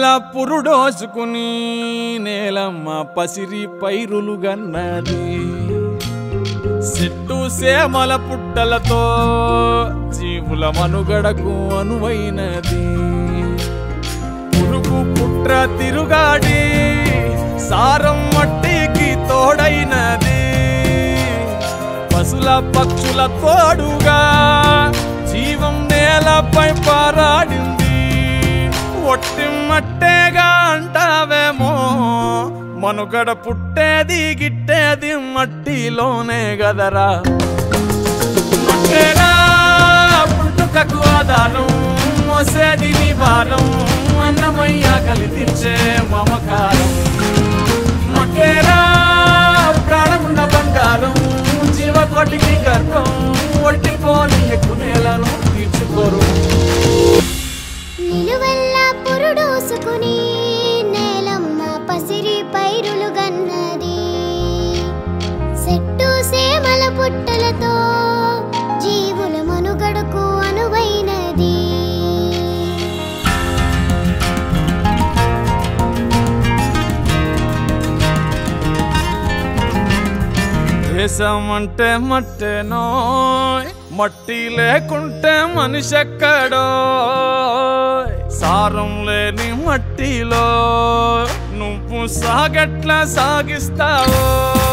నిలువెల్ల పురుడోసుకుని నేలమ్మ పసిరి పైరులు గన్నది చెట్టు సేమల పుట్టలతో జీవుల మనుగడకు అనువైనది పురుగు పుట్ర తిరుగాడి సారం మట్టికి తోడైనది పశుల పక్షుల తోడుగా జీవం నేలపై పారాడింది ఒట్టి మట్టేగా అంటావేమో మనుగడ పుట్టేది గిట్టేది మట్టిలోనే గదరా మట్టేరా పుట్టుకకు ఆధారం మోసేది నీ భారం అన్నమయ్య కలితించే మమకారం మట్టేరా ప్రాణమున్న బంగారం జీవకోటికి గర్భం ఒట్టిపోని ఎక్కువ నేలను తీర్చుకోరు నిలువెల్ల పురుడోసుకుని నేలమ్మ పసిరి పైరులు గన్నది చెట్టు సేమల పుట్టలతో జీవుల మనుగడకు అనువైనది దేశం అంటే మట్టేనో మట్టి లేకుంటే మనిషి ఎక్కడో సారం లేని మట్టిలో నువ్వు సాగట్లా సాగిస్తావో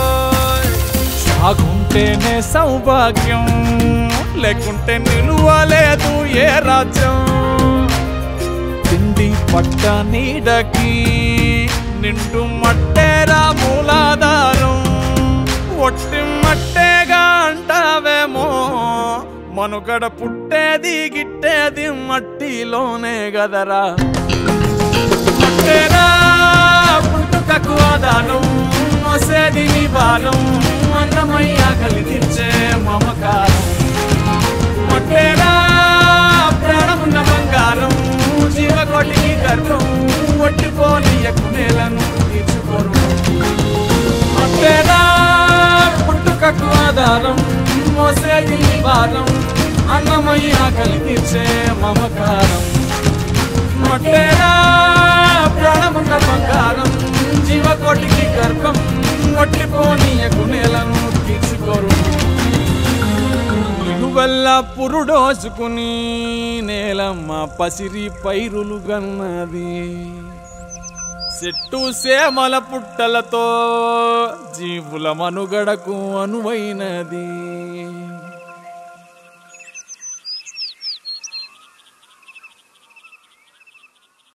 సాగుంటేనే సౌభాగ్యం లేకుంటే నిలువలేదు ఏ రాజ్యం తిండి పట్ట నీడకి నిండు మట్టేరా మూలాధారం ఒట్టి మట్టేగా అంటావేమో మనుగడ పుట్టేది గిట్టేది మట్టిలోనే గదరా మట్టేరా పుట్టుకకు ఆధారం మోసేది నీ భారం అన్నమయ్య కలిగించే మమకారం మట్టేరా ప్రాణమున్న బంగారం జీవకోటికి గర్భం ఒట్టిపోని నేలను తీర్చుకోరు మట్టేరా పుట్టుకకు ఆధారం మోసేది నీ భారం అన్నమయ్య కలిగించే మమకారం మట్టేరా ప్రాణమున్న బంగారం జీవకోటికి గర్భం ఒట్టిపోని నేలను తీర్చుకోరు నిలువెల్ల పురుడోసుకుని నేలమ్మ పసిరి పైరులు గన్నది చెట్టు సేమల పుట్టలతో జీవుల మనుగడకు అనువైనది